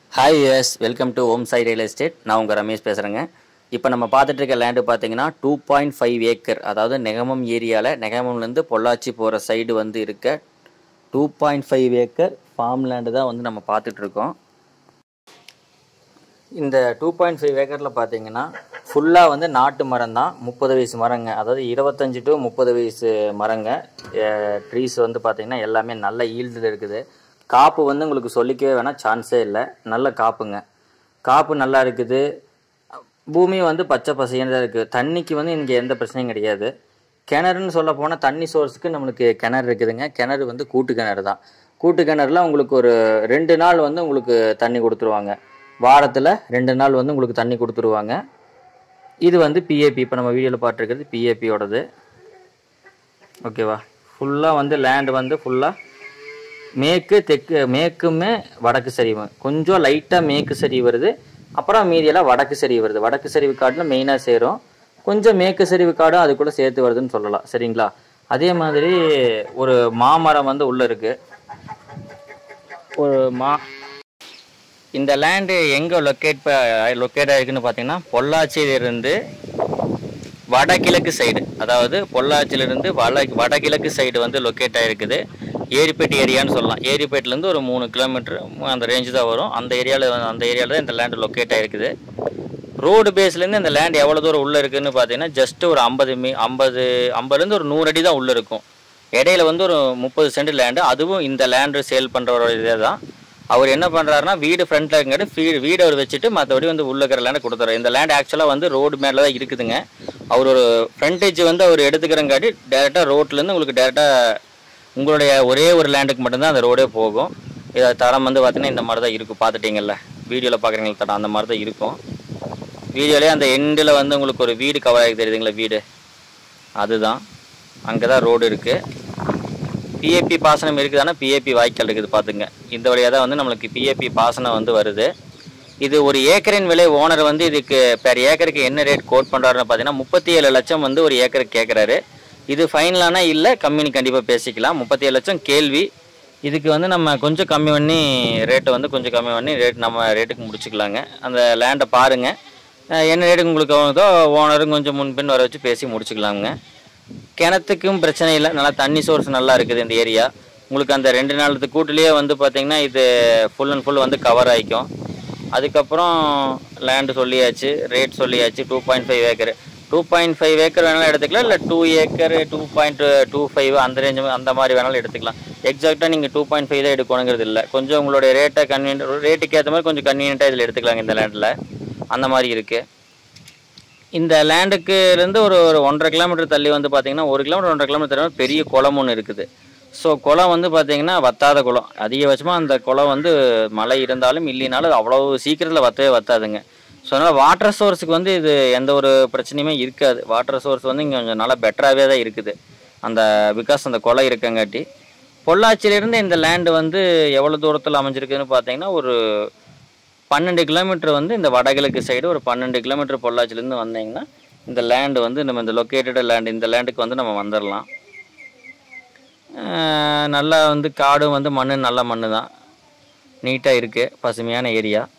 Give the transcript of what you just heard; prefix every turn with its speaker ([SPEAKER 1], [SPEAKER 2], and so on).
[SPEAKER 1] hi US welcome to Om Sai real estate நான் உங்கள் ரமேஷ் பேசுகிறேங்க இப்போ நம்ம பார்த்துட்டு இருக்க லேண்டு பார்த்தீங்கன்னா டூ பாயிண்ட் ஃபைவ் ஏக்கர் அதாவது நெகமம் ஏரியாவில் நெகமம்லேருந்து பொள்ளாச்சி போகிற சைடு வந்து இருக்க two point five acre farm land தான் வந்து நம்ம பார்த்துட்டு இருக்கோம் இந்த டூ பாயிண்ட் ஃபைவ் ஏக்கரில் பார்த்தீங்கன்னா ஃபுல்லாக வந்து நாட்டு மரம் தான் முப்பது வயசு மரங்க அதாவது இருபத்தஞ்சி டு முப்பது வயசு மரங்க ட்ரீஸ் வந்து பார்த்தீங்கன்னா எல்லாமே நல்ல ஈல்டில் இருக்குது காப்பு வந்து உங்களுக்கு சொல்லிக்கவே வேணாம் சான்ஸே இல்லை நல்ல காப்புங்க காப்பு நல்லா இருக்குது பூமி வந்து பச்சை பசைன்னு தான் இருக்குது தண்ணிக்கு வந்து இங்கே எந்த பிரச்சனையும் கிடையாது கிணறுன்னு சொல்ல போனால் தண்ணி சோர்ஸுக்கு நம்மளுக்கு கிணறு இருக்குதுங்க கிணறு வந்து கூட்டு கிணறு தான் கூட்டு கிணறுல உங்களுக்கு ஒரு ரெண்டு நாள் வந்து உங்களுக்கு தண்ணி கொடுத்துருவாங்க வாரத்தில் ரெண்டு நாள் வந்து உங்களுக்கு தண்ணி கொடுத்துருவாங்க இது வந்து பிஏபி இப்போ நம்ம வீடியோவில் பார்த்துருக்கிறது பிஏபியோடது ஓகேவா ஃபுல்லாக வந்து லேண்ட் வந்து ஃபுல்லாக மேற்கு தெற்கு மேற்குமே வடக்கு சரிவு கொஞ்சம் லைட்டாக மேற்கு சரிவு வருது அப்புறம் மீதியெல்லாம் வடக்கு சரிவு வருது வடக்கு சரிவு காட்டில் மெயினாக சேரும் கொஞ்சம் மேற்கு சரிவு காடும் அது கூட சேர்த்து வருதுன்னு சொல்லலாம் சரிங்களா அதே மாதிரி ஒரு மாமரம் வந்து உள்ளே இருக்குது ஒரு மா இந்த லேண்டு எங்கே லொக்கேட் லொக்கேட் ஆகிருக்குன்னு பார்த்தீங்கன்னா பொள்ளாச்சியிலிருந்து வடகிழக்கு சைடு அதாவது பொள்ளாச்சியிலிருந்து வட வடகிழக்கு சைடு வந்து லொக்கேட் ஆகிருக்குது ஏரிப்பேட் ஏரியான்னு சொல்லலாம் ஏரிப்பேட்லேருந்து ஒரு மூணு கிலோமீட்டர் அந்த ரேஞ்சு தான் வரும் அந்த ஏரியாவில் அந்த ஏரியாவில் தான் இந்த லேண்டு லொக்கேட் ஆகிருக்குது ரோடு பேஸ்லேருந்து இந்த லேண்ட் எவ்வளோ தூரம் உள்ளே இருக்குதுன்னு பார்த்தீங்கன்னா ஜஸ்ட் ஒரு ஐம்பது மீ ஐம்பது ஐம்பதுலேருந்து ஒரு நூறு அடி தான் உள்ளே இருக்கும் இடையில வந்து ஒரு முப்பது சென்ட் லேண்டு அதுவும் இந்த லேண்டு சேல் பண்ணுறவரோட இதே தான் அவர் என்ன பண்ணுறாருன்னா வீடு ஃப்ரண்ட்டில் இருக்காரு வீடு வீடு அவர் வச்சுட்டு மற்றபடி வந்து உள்ள இருக்கிற லேண்டை கொடுத்துறாரு இந்த லேண்ட் ஆக்சுவலாக வந்து ரோடு மேலே தான் இருக்குதுங்க அவர் ஒரு ஃப்ரண்டேஜ் வந்து அவர் எடுத்துக்கிறங்காட்டி டேரெக்டாக ரோட்லேருந்து உங்களுக்கு டேரெக்டாக உங்களுடைய ஒரே ஒரு லேண்டுக்கு மட்டும்தான் அந்த ரோடே போகும் இதை தரம் வந்து பார்த்தீங்கன்னா இந்த மாதிரி தான் இருக்கும் பார்த்துட்டீங்கல்ல வீடியோவில் பார்க்குறீங்களா தடம் அந்த மாதிரி தான் இருக்கும் வீடியோலேயே அந்த எண்டில் வந்து உங்களுக்கு ஒரு வீடு கவர் ஆகி தெரியுதுங்களா வீடு அதுதான் அங்கே தான் ரோடு இருக்குது பிஏபி பாசனம் இருக்குதானா பிஏபி வாய்க்கால் இருக்குது பார்த்துங்க இந்த வழியாக தான் வந்து நம்மளுக்கு பிஏபி பாசனம் வந்து வருது இது ஒரு ஏக்கரின் விலை ஓனர் வந்து இதுக்கு பெர் ஏக்கருக்கு என்ன ரேட் கோட் பண்ணுறாருன்னு பார்த்தீங்கன்னா முப்பத்தி ஏழு லட்சம் வந்து ஒரு ஏக்கருக்கு கேட்குறாரு இது ஃபைனலானா இல்லை கம்மினி கண்டிப்பாக பேசிக்கலாம் முப்பத்தி ஏழு லட்சம் கேள்வி இதுக்கு வந்து நம்ம கொஞ்சம் கம்மி பண்ணி ரேட்டை வந்து கொஞ்சம் கம்மி பண்ணி ரேட் நம்ம ரேட்டுக்கு முடிச்சுக்கலாங்க அந்த லேண்டை பாருங்கள் என்ன ரேட்டுக்கு உங்களுக்கு ஆகுதோ ஓனரும் கொஞ்சம் முன்பின் வர வச்சு பேசி முடிச்சுக்கலாங்க கிணத்துக்கும் பிரச்சனை இல்லை நல்லா தண்ணி சோர்ஸ் நல்லா இருக்குது இந்த ஏரியா உங்களுக்கு அந்த ரெண்டு நாளத்து கூட்டுலேயே வந்து பார்த்திங்கன்னா இது ஃபுல் அண்ட் ஃபுல் வந்து கவர் ஆகிக்கும் அதுக்கப்புறம் லேண்டு சொல்லியாச்சு ரேட் சொல்லியாச்சு two point five acre two point five acre வேணாலும் எடுத்துக்கலாம் இல்லை two acre two point two five அந்த ரேஞ்ச் அந்த மாதிரி வேணாலும் எடுத்துக்கலாம் எக்ஸாக்டாக நீங்கள் டூ பாயிண்ட் ஃபைவ் தான் எடுக்கணுங்கிறது இல்லை கொஞ்சம் உங்களுடைய ரேட்டை கன்வீனியன்ட் ரேட்டுக்கு ஏற்ற மாதிரி கொஞ்சம் கன்வீனியண்ட்டாக இதில் எடுத்துக்கலாங்க இந்த லேண்டில் அந்த மாதிரி இருக்குது இந்த லேண்டுக்கு இருந்து ஒரு ஒரு ஒன்றரை கிலோமீட்டர் தள்ளி வந்து பார்த்தீங்கன்னா ஒரு கிலோமீட்டர் ஒன்றரை கிலோமீட்டர் தள்ளி பெரிய குளம் ஒன்று இருக்குது ஸோ குளம் வந்து பார்த்தீங்கன்னா வத்தாத குளம் அதிகபட்சமாக அந்த குளம் வந்து மழை இருந்தாலும் இல்லைனாலும் அவ்வளோ சீக்கிரத்தில் வத்தவே வத்தாதுங்க ஸோ அதனால் வாட்டர் சோர்ஸுக்கு வந்து இது எந்த ஒரு பிரச்சனையுமே இருக்காது வாட்டர் சோர்ஸ் வந்து இங்கே கொஞ்சம் நல்லா பெட்டராகவே தான் இருக்குது அந்த பிகாஸ் அந்த குளம் இருக்கங்காட்டி பொள்ளாச்சியிலேருந்து இந்த லேண்டு வந்து எவ்வளோ தூரத்தில் அமைஞ்சிருக்குதுன்னு பார்த்தீங்கன்னா ஒரு பன்னெண்டு கிலோமீட்டர் வந்து இந்த வடகிழக்கு சைடு ஒரு பன்னெண்டு கிலோமீட்டர் பொள்ளாச்சிலேருந்து வந்தீங்கன்னா இந்த லேண்டு வந்து நம்ம இந்த லொக்கேட்டட் லேண்டு இந்த லேண்டுக்கு வந்து நம்ம வந்துடலாம் நல்லா வந்து காடும் வந்து மண் நல்ல மண் தான் நீட்டாக இருக்குது பசுமையான ஏரியா